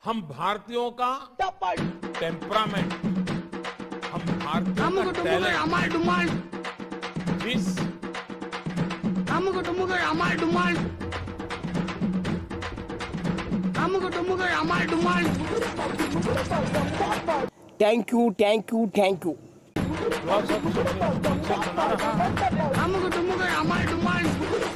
हम भारतीयों का टेम्परामेंट हम भारतीयों அமுகு का டுமுகு टैलेंट அமால் டுமால் जिस அமுகு டுமுகு அமால் டுமால் அமுகு டுமுகு அமால் டுமால் தேங்க்யூ தேங்க்யூ தேங்க்யூ அமுகு டுமுகு அமால் டுமால்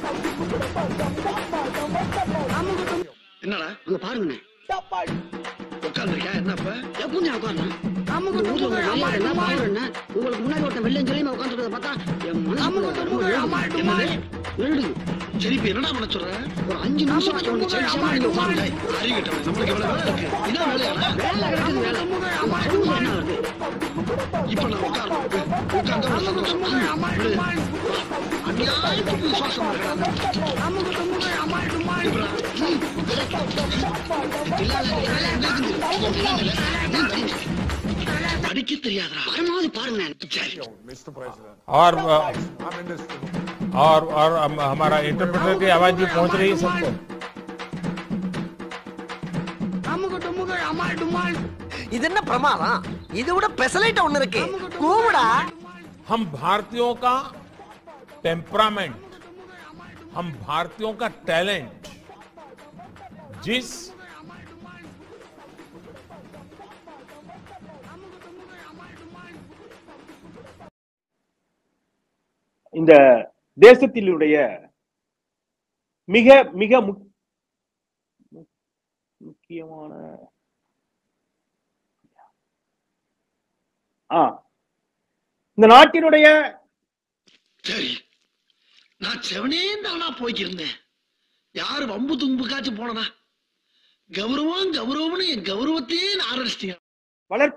அமுகு டுமுகு என்னடா அங்க பாருங்கண்ணே உட்காந்துருக்கியா என்னப்ப எப்படி உட்காந்து அமுகு இந்த ஊர்ல டுமுகு உங்க அமால் மரியாதை என்ன டுமால் பாவம் என்ன உங்களுக்கு முன்னாடி ஒருத்தன் வெள்ளையும் தெரியுமா உட்காந்துருக்கத பார்த்தா என் அமுகு மனசு டுமுகு அமால் டுமால் எழுடு சரி இப்ப என்னடா பண்ண சொல்ற ஒரு அஞ்சு நிமிஷம் அமுகு உனக்கு டுமுகு சரி அமால் நீ டுமால் உட்காந்து அறிவிட்டவன் நம்மளுக்கு எவ்வளவு வேலை இருக்கு இதான் வேலையாடா வேலை கிடைக்குது வேலை டுமுகு உன் அமால் சவுண்ட் டுமால் என்ன வருது இப்ப நான் உட்காரணும் உட்கார்ந்தா ஒரு அமுகு சந்தோஷம் டுமுகு அமால் விடு. டுமால் அநியாயத்துக்கு விசுவாசம் இருக்கிறாங்க அமுகு டுமுகு அமால் டுமால் படிக்க தெரியாதா வரமாவது பாருங்க சரி और और और हम- हमारा इंटरप्रेटर की आवाज भी पहुंच रही है सबको அமுகு டுமுகு அமால் டுமால் இது என்ன பிரமாதம் இது விட பெசலைட் ஒண்ணு இருக்கு கூவுடா हम भारतीयों का टेम्परामेंट हम भारतीयों का टैलेंट जिस இந்த தேசத்தினுடைய மிக மிக முக்- முக்கியமான ஆ இந்த நாட்டினுடைய சரி நான் செவனே தானா போய்க்கிருந்தேன் யாரு வம்பு தும்புக்காச்சும் போனனா கௌரவம் கௌரவம்னு என் கௌரவத்தையே நான் ஆரம்பிச்சிட்டீங்க வளர்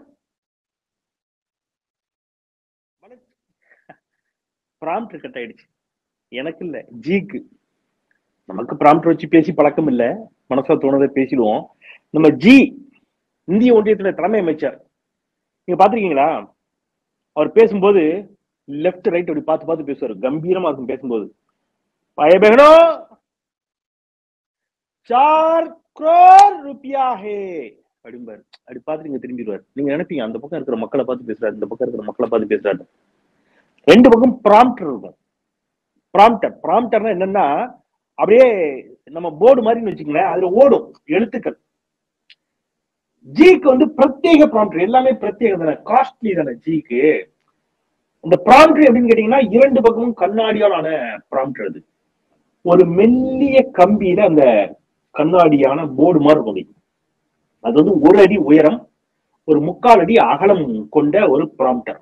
ப்ராம்ப்ட் கட் ஆயிடுச்சு எனக்கு இல்ல ஜிக்கு நமக்கு ப்ராம்ப்ட் வச்சு பேசி பழக்கம் இல்ல மனசுல தோணதை பேசிடுவோம் நம்ம ஜி இந்திய ஒன்றியத்துல தலைமை அமைச்சர் நீங்க பாத்திருக்கீங்களா அவர் பேசும்போது லெஃப்ட் ரைட் அப்படி பார்த்து பார்த்து பேசுவார் கம்பீரமா இருக்கும் பேசும்போது பாய பहनों சார் crore रुपया है அப்படிம்பாரு அப்படி பார்த்து நீங்க திரும்பிடுவார் நீங்க நினைப்பீங்க அந்த பக்கம் இருக்கிற மக்களை பார்த்து பேசுறாரு இந்த பக்கம் இருக்கிற மக்களை பார்த்து பேசுறாரு ரெண்டு பக்கம் ப்ராம்ப்டர் இருக்கும் ப்ராம்ப்டர் ப்ராம்ப்டர்னா என்னன்னா அப்படியே நம்ம போர்டு மாதிரி வச்சுக்கங்களேன் அதுல ஓடும் எழுத்துக்கள் ஜிக்கு வந்து பிரத்யேக ப்ராம்ப்டர் எல்லாமே பிரத்யேகம் தானே காஸ்ட்லி தானே ஜிக்கு இந்த ப்ராம்ப்டர் எப்படின்னு கேட்டீங்கன்னா இரண்டு பக்கமும் கண்ணாடியால் ஆன ப்ராம்ப்டர் அது ஒரு மெல்லிய கம்பியில அந்த கண்ணாடியான போர்டு மாதிரி இருக்கும் அது. அது வந்து ஒரு அடி உயரம் ஒரு முக்கால் அடி அகலம் கொண்ட ஒரு ப்ராம்ப்டர்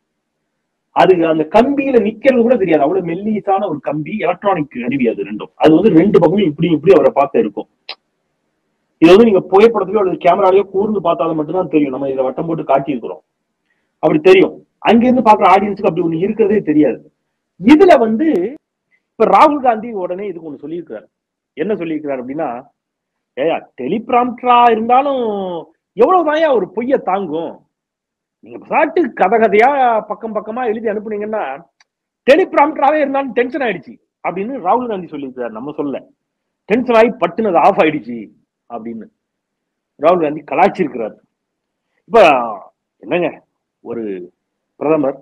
அது அந்த கம்பியில நிக்கிறது கூட தெரியாது அவ்வளவு மெல்லிசான ஒரு கம்பி எலக்ட்ரானிக் கருவி அது ரெண்டும் அது வந்து ரெண்டு பக்கமும் இப்படி இப்படி அவரை பார்த்து இருக்கும் இது வந்து நீங்க புகைப்படத்திலயோ அல்லது கேமராலயோ கூர்ந்து பார்த்தாலும் மட்டும்தான் தெரியும் நம்ம இதை வட்டம் போட்டு காட்டியிருக்கிறோம் அப்படி தெரியும் அங்கிருந்து பாக்குற ஆடியன்ஸுக்கு அப்படி ஒண்ணு இருக்கிறதே தெரியாது இதுல வந்து இப்ப ராகுல் காந்தி உடனே இதுக்கு ஒண்ணு சொல்லியிருக்கிறார் என்ன சொல்லியிருக்கிறார் அப்படின்னா ஏயா டெலிபிராம்டரா இருந்தாலும் எவ்வளவுதான்யா ஒரு பொய்ய தாங்கும் நீங்க பாட்டு கதை கதையா பக்கம் பக்கமா எழுதி அனுப்புனீங்கன்னா டெலிபிராம்டராவே இருந்தாலும் டென்ஷன் ஆயிடுச்சு அப்படின்னு ராகுல் காந்தி சொல்லியிருக்காரு நம்ம சொல்ல டென்ஷன் ஆகி பட்டுனது ஆஃப் ஆயிடுச்சு அப்படின்னு ராகுல் காந்தி கலாய்ச்சிருக்கிறார் இப்ப என்னங்க ஒரு பிரதமர்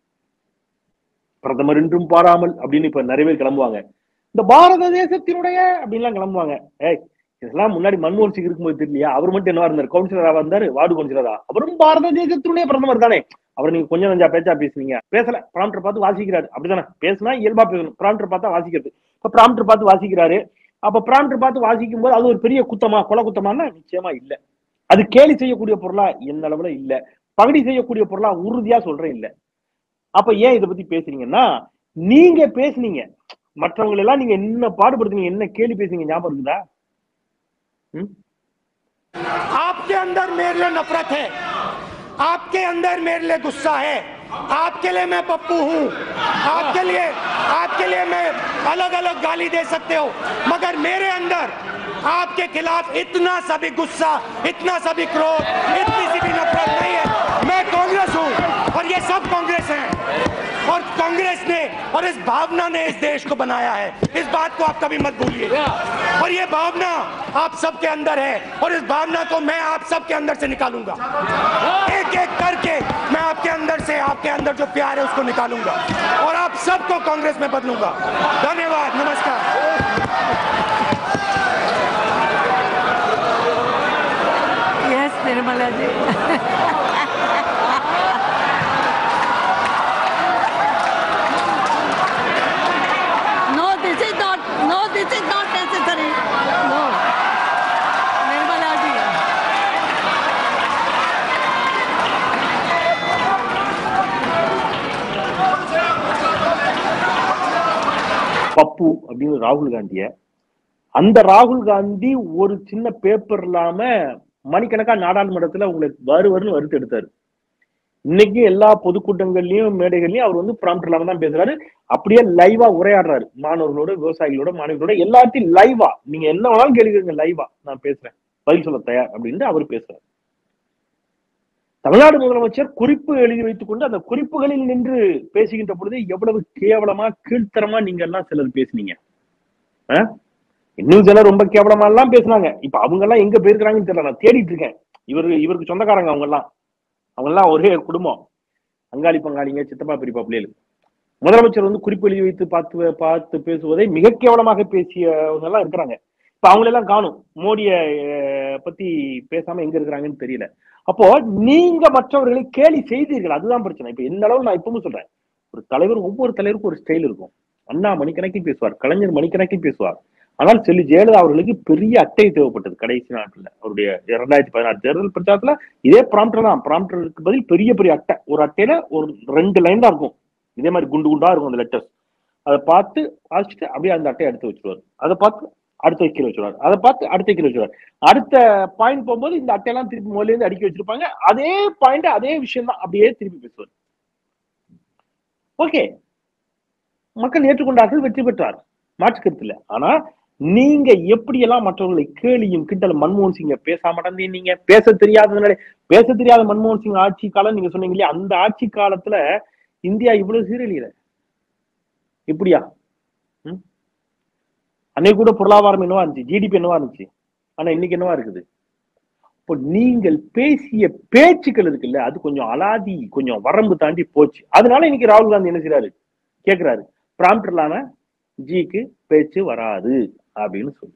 பிரதமர் என்றும் பாராமல் அப்படின்னு இப்ப நிறைய பேர் கிளம்புவாங்க இந்த பாரத தேசத்தினுடைய அப்படின்லாம் கிளம்புவாங்க ஏய் இதெல்லாம் முன்னாடி மன்மோகன் சிங் இருக்கும்போது தெரியலையா அவர் மட்டும் என்னவா இருந்தார் கவுன்சிலரா இருந்தாரு வார்டு கவுன்சிலரா அவரும் பாரத தேசத்தினுடைய பிரதமர் தானே அவர் நீங்க கொஞ்சம் நஞ்சா பேச்சா பேசுவீங்க பேசல பிராம்டர் பார்த்து வாசிக்கிறாரு அப்படிதானே பேசினா இயல்பா பேசணும் பிராம்டர் பார்த்தா வாசிக்கிறது இப்ப பிராம்டர் பார்த்து வாசிக்கிறாரு அப்ப பிராம்டர் பார்த்து வாசிக்கும் போது அது ஒரு பெரிய குத்தமா கொலை குத்தமான்னா நிச்சயமா இல்ல அது கேலி செய்யக்கூடிய பொருளா எந்த அளவுல இல்ல பகுடி செய்யக்கூடிய பொருளா உறுதியா சொல்றேன் இல்ல அப்ப ஏன் இதை பத்தி பேசுறீங்கன்னா நீங்க பேசுனீங்க மற்றவங்க எல்லாம் நீங்க என்ன பாடுபடுத்துனீங்க என்ன கேள்வி பேசுனீங்க ஞாபகம் இருக்குதா ம்? आपके अंदर मेरे लिए नफरत है आपके अंदर मेरे लिए गुस्सा है आपके लिए मैं पप्पू हूँ आपके लिए आपके लिए मैं अलग अलग गाली दे सकते हो मगर मेरे अंदर आपके खिलाफ इतना सा भी गुस्सा इतना सा भी क्रोध इतनी सी भी नफरत नहीं है मैं कांग्रेस हूँ और ये सब कांग्रेस हैं और कांग्रेस ने और इस भावना ने इस देश को बनाया है इस बात को आप कभी मत भूलिए और ये भावना आप सबके अंदर है और इस भावना को मैं आप सबके अंदर से निकालूंगा एक एक करके मैं आपके अंदर से आपके अंदर जो प्यार है उसको निकालूंगा और आप सबको कांग्रेस में बदलूंगा धन्यवाद नमस्कार Yes, Nirmala ji. No, this is not, no, this is not necessary. No. Nirmala ji. பப்பு அப்படின்னு ராகுல் காந்திய அந்த ராகுல் காந்தி ஒரு சின்ன பேப்பர் இல்லாம மணிக்கணக்கா நாடாளுமன்றத்துல உங்களை வரு வருன்னு வறுத்து எடுத்தாரு இன்னைக்கு எல்லா பொதுக்கூட்டங்கள்லயும் மேடைகள்லயும் அவர் வந்து ப்ராம்ப்ட் இல்லாம தான் பேசுறாரு அப்படியே லைவா உரையாடுறாரு மாணவர்களோட விவசாயிகளோட மாணவிகளோட எல்லாத்தையும் லைவா நீங்க என்ன வேணாலும் கேளுங்க லைவா நான் பேசுறேன் பதில் சொல்ல தயார் அப்படின்னு அவர் பேசுறாரு தமிழ்நாடு முதலமைச்சர் குறிப்பு எழுதி வைத்துக் கொண்டு அந்த குறிப்புகளில் நின்று பேசுகின்ற பொழுது எவ்வளவு கேவலமா கீழ்த்தரமா நீங்க எல்லாம் சிலர் பேசுனீங்க ஆ? இன்னும் சிலர் ரொம்ப கேவலமா எல்லாம் பேசுனாங்க இப்ப அவங்க எல்லாம் எங்க போயிருக்கிறாங்கன்னு தெரியல நான் தேடிட்டு இருக்கேன் இவரு இவருக்கு சொந்தக்காரங்க அவங்க எல்லாம் அவங்க எல்லாம் ஒரே குடும்பம் அங்காளி பங்காளிங்க சித்தப்பா பெரியப்பா பிள்ளைகள் முதலமைச்சர் வந்து குறிப்பு எழுதி வைத்து பார்த்து பார்த்து பேசுவதை மிக கேவலமாக பேசியவங்க எல்லாம் இருக்கிறாங்க இப்ப அவங்களெல்லாம் காணும் மோடிய அஹ், பத்தி பேசாம எங்க இருக்கிறாங்கன்னு தெரியல அப்போ நீங்க மற்றவர்களை கேலி செய்தீர்கள் அதுதான் பிரச்சனை இப்ப எந்த அளவு நான் இப்பவும் சொல்றேன் ஒரு தலைவர் ஒவ்வொரு தலைவருக்கும் ஒரு ஸ்டைல் இருக்கும் அண்ணா மணிக்கணக்கில் பேசுவார் கலைஞர் மணிக்கணக்கில் பேசுவார் ஆனால் செல்வி ஜெயலலிதா அவர்களுக்கு பெரிய அட்டை தேவைப்பட்டது கடைசி நாட்கள்ல அவருடைய இரண்டாயிரத்தி பதினாறு தேர்தல் பிரச்சாரத்துல இதே ப்ராம்ப்டர் தான் ப்ராம்ப்டருக்கு பதில் பெரிய பெரிய அட்டை ஒரு அட்டையில ஒரு ரெண்டு லைன் தான் இருக்கும் இதே மாதிரி குண்டு குண்டா இருக்கும் அந்த லெட்டர்ஸ் அதை பார்த்து வாசிச்சுட்டு அப்படியே அந்த அட்டையை எடுத்து வச்சிருவாரு அதை பார்த்து அடுத்த கீழே வச்சிருவாரு அதை பார்த்து அடுத்த கீழே வச்சிருவாரு அடுத்த பாயிண்ட் போகும்போது இந்த அட்டையெல்லாம் திருப்பி முதல்ல இருந்து அடுக்கி வச்சிருப்பாங்க அதே பாயிண்ட் அதே விஷயம் தான் அப்படியே திருப்பி பேசுவார் ஓகே மக்கள் ஏற்றுக்கொண்டார்கள் வெற்றி பெற்றார் மாற்று கருத்து இல்ல ஆனா நீங்க எப்படியெல்லாம் மற்றவர்களை கேலியும் கிண்டல் மன்மோகன் சிங்க பேச மாட்டேன் நீங்க பேச தெரியாததுனால பேச தெரியாத மன்மோகன் சிங் ஆட்சி காலம் நீங்க சொன்னீங்க இல்லையா அந்த ஆட்சி காலத்துல இந்தியா இவ்வளவு சீரழியல இப்படியா ம்? அன்னைக்கு கூட பொருளாதாரம் என்னவா இருந்துச்சு ஜிடிபி என்னவா இருந்துச்சு ஆனா இன்னைக்கு என்னவா இருக்குது இப்போ நீங்கள் பேசிய பேச்சுக்கள் இருக்குல்ல அது கொஞ்சம் அலாதி கொஞ்சம் வரம்பு தாண்டி போச்சு அதனால இன்னைக்கு ராகுல் காந்தி என்ன செய்றாரு கேக்குறாரு ப்ராம்ப்ட் இல்லாம ஜிக்கு பேச்சு வராது அப்படின்னு சொல்லி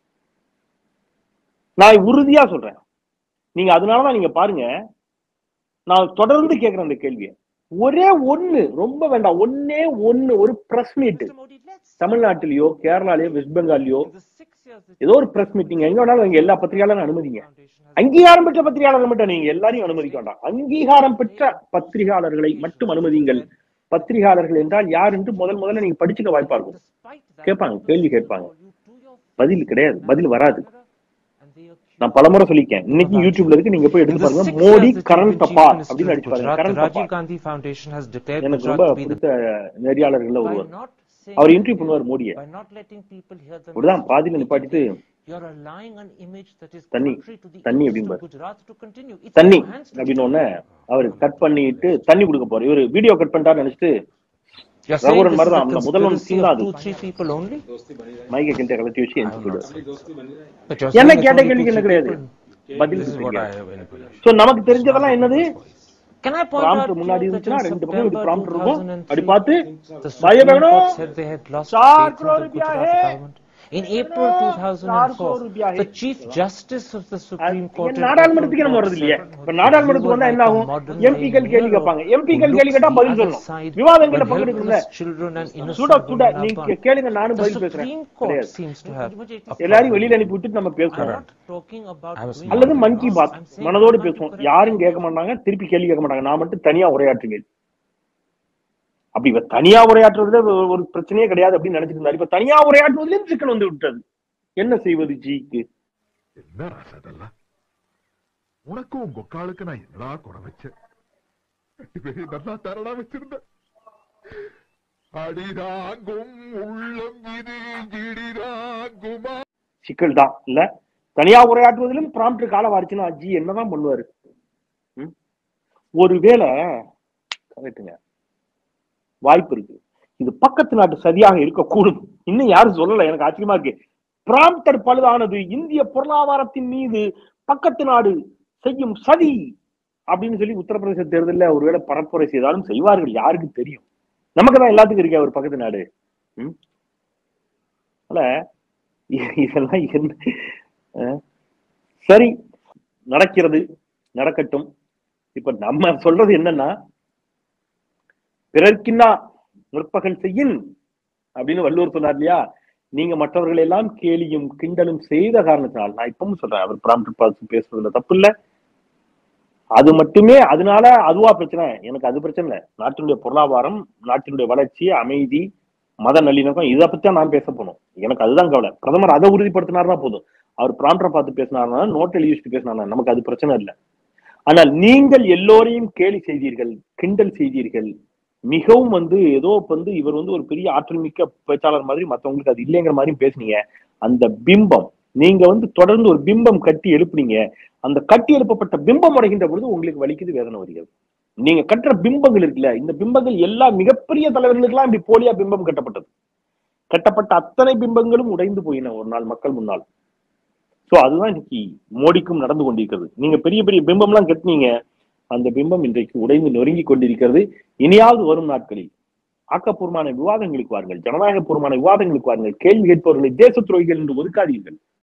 நான் உறுதியா சொல்றேன் நீங்க அதனாலதான் நீங்க பாருங்க நான் தொடர்ந்து கேக்குறேன் அந்த கேள்வியை ஒரே ஒண்ணு ரொம்ப வேண்டாம் ஒன்னே ஒண்ணு ஒரு பிரஸ் மீட் தமிழ்நாட்டிலயோ கேரளாலயோ வெஸ்ட் பெங்கால்லயோ ஏதோ ஒரு பிரஸ் மீட்டிங் எங்க வேணாலும் எங்க எல்லா பத்திரிகையாளரும் அனுமதிங்க அங்கீகாரம் பெற்ற பத்திரிகையாளர்கள் மட்டும் நீங்க எல்லாரையும் அனுமதிக்க வேண்டாம் அங்கீகாரம் பெற்ற பத்திரிகையாளர்களை மட்டும் அனுமதிங்கள் பத்திரிகையாளர்கள் என்றால் யார் என்று முதல் முதல்ல நீங்க படிச்சுக்க வாய்ப்பா இருக்கும் கேட்பாங்க கேள்வி கேட்பாங்க பதில் கிடையாது பதில் வராது நான் பலமுறை சொல்லிருக்கேன் இன்னைக்கு யூடியூப்ல இருக்கு நீங்க போய் எடுத்து பாருங்க மோடி கரண்ட் தபார் அப்படின்னு அடிச்சு பாருங்க Gujarat, கரண்ட் the Rajiv தபார் Gandhi Foundation has declared எனக்கு Gujarat ரொம்ப to be the பிடித்த நெறியாளர்கள்ல by ஒருவர் not saying அவர் இன்டர்வியூ பண்ணுவார் மோடியை by not letting people hear the அப்படிதான் message பாதியில நிப்பாட்டிட்டு you're allowing an image that is தண்ணி, contrary to the தண்ணி interests அப்படிம்பாரு. of Gujarat to continue. It's தண்ணி in your hands to அப்படின்னு do உடனே that. அவர் கட் பண்ணிட்டு தண்ணி கொடுக்க போறாரு இவரு வீடியோ கட் பண்ணிட்டாரு நினைச்சிட்டு You're saying Raghuvaran this is மாதிரி a தான் அந்த முதல்வன் conspiracy சீன் தான் of அது two, three people only? மைக்க கிட்ட கலத்தி வச்சு எந்திரிச்சு போயிடுவாரு But you're என்ன saying it's கேட்ட only கேள்விக்கு two, என்ன three கிடையாது people. பதில் This is what I தெரியாது have information. சோ நமக்கு தெரிஞ்சதெல்லாம் என்னது Can I point out prompt to முன்னாடி you that இருந்துச்சுன்னா in ரெண்டு பக்கம் இப்படி September ப்ராம்ப்ட் இருக்கும் 2003, அப்படி பார்த்து the பய Supreme பகனோ Court said they had lost चार faith in करोड़ the रुपया Gujarat है। government. In April चार करोड़ 2004, रुपया है। the Chief Justice of the Supreme Court in நாடாளுமன்றத்துக்கு April நம்ம வர்றது இல்லையே 2007 இப்ப நாடாளுமன்றத்துக்கு வந்தா என்ன ஆகும் எம்பிக்கள் கேள்வி கேட்பாங்க எம்பிக்கள் கேள்வி கேட்டா பதில் சொல்லணும் விவாதங்கள்ல பங்கெடுக்கல சுட சுட நீங்க கேளுங்க நானும் பதில் பேசுறேன் கிடையாது எல்லாரையும் வெளியில அனுப்பி விட்டுட்டு நம்ம பேசுவோம் அல்லது மன் கி பாத் மனதோடு பேசுவோம் யாரும் கேட்க மாட்டாங்க திருப்பி கேள்வி கேட்க மாட்டாங்க நான் மட்டும் தனியா உரையாற்றுவேன் அப்படி இவ தனியா உரையாற்றுறதுல ஒரு- ஒரு பிரச்சனையே கிடையாது அப்படின்னு நினைச்சிட்டு இருந்தாரு இப்ப தனியா உரையாற்றுவதிலும் சிக்கல் வந்து விட்டது என்ன செய்வது ஜிக்கு என்ன ராசதெல்லாம் உனக்கும் உங்க ஒக்காளுக்கு நான் என்னடா குறை வச்சேன் ரெண்டு பேரையும் நல்லா தரடா வச்சிருந்தேன் அடிதாங்கும் உள்ளம் இது ஜிடிதாங்குமா சிக்கல் தான் இல்ல தனியா உரையாற்றுவதிலும் ப்ராம்ப்ட் கால வாரிச்சுன்னா ஜி என்னதான் பண்ணுவாரு ம்? ஒருவேளை கரெக்டுங்க வாய்ப்பு இருக்கு இது பக்கத்து நாட்டு சதியாக இருக்கக்கூடும் இன்னும் யாரும் சொல்லல எனக்கு ஆச்சரியமா இருக்கு பிராம்டர் பழுதானது இந்திய பொருளாதாரத்தின் மீது பக்கத்து நாடு செய்யும் சதி அப்படின்னு சொல்லி உத்தரப்பிரதேச தேர்தலில் ஒருவேளை பரப்புரை செய்தாலும் செய்வார்கள் யாருக்கு தெரியும் நமக்கு தான் எல்லாத்துக்கும் இருக்கே ஒரு பக்கத்து நாடு ம்? அதனால இ- இதெல்லாம் என்ன அஹ், சரி நடக்கிறது நடக்கட்டும் இப்ப நம்ம சொல்றது என்னன்னா பிறர்க்கின்னா முற்பகல் செய்யின் அப்படின்னு வள்ளுவர் சொன்னார் இல்லையா நீங்க மற்றவர்கள் எல்லாம் கேலியும் கிண்டலும் செய்த காரணத்தினால் நான் இப்பவும் சொல்றேன் அவர் பிராம்ட் பார்த்து பேசுறதுல தப்பு இல்ல அது மட்டுமே அதனால அதுவா பிரச்சனை எனக்கு அது பிரச்சனை இல்லை நாட்டினுடைய பொருளாதாரம் நாட்டினுடைய வளர்ச்சி அமைதி மத நல்லிணக்கம் இதை பத்தி தான் நான் பேச போனோம் எனக்கு அதுதான் கவலை பிரதமர் அதை உறுதிப்படுத்தினார்னா போதும் அவர் பிராம்டரை பார்த்து பேசினார்னா நோட் எழுதி வச்சுட்டு பேசினார்னா நமக்கு அது பிரச்சனை இல்லை ஆனால் நீங்கள் எல்லோரையும் கேலி செய்தீர்கள் கிண்டல் செய்தீர்கள் மிகவும் வந்து ஏதோ வந்து இவர் வந்து ஒரு பெரிய ஆற்றல் மிக்க பேச்சாளர் மாதிரி மத்தவங்களுக்கு அது இல்லைங்கிற மாதிரி பேசுனீங்க அந்த பிம்பம் நீங்க வந்து தொடர்ந்து ஒரு பிம்பம் கட்டி எழுப்புனீங்க அந்த கட்டி எழுப்பப்பட்ட பிம்பம் உடைகின்ற பொழுது உங்களுக்கு வலிக்குது வேதனை வருகிறது நீங்க கட்டுற பிம்பங்கள் இருக்குல்ல இந்த பிம்பங்கள் எல்லா மிகப்பெரிய தலைவர்களுக்கெல்லாம் இப்படி போலியா பிம்பம் கட்டப்பட்டது கட்டப்பட்ட அத்தனை பிம்பங்களும் உடைந்து போயின ஒரு நாள் மக்கள் முன்னால் சோ அதுதான் இன்னைக்கு மோடிக்கும் நடந்து கொண்டிருக்கிறது நீங்க பெரிய பெரிய பிம்பம்லாம் கட்டினீங்க அந்த பிம்பம் இன்றைக்கு உடைந்து நொறுங்கி கொண்டிருக்கிறது இனியாவது வரும் நாட்களில் ஆக்கப்பூர்வமான விவாதங்களுக்கு வாருங்கள் ஜனநாயகபூர்வமான விவாதங்களுக்கு வாருங்கள் கேள்வி கேட்பவர்களை தேச துரோகிகள் என்று ஒதுக்காதீர்கள்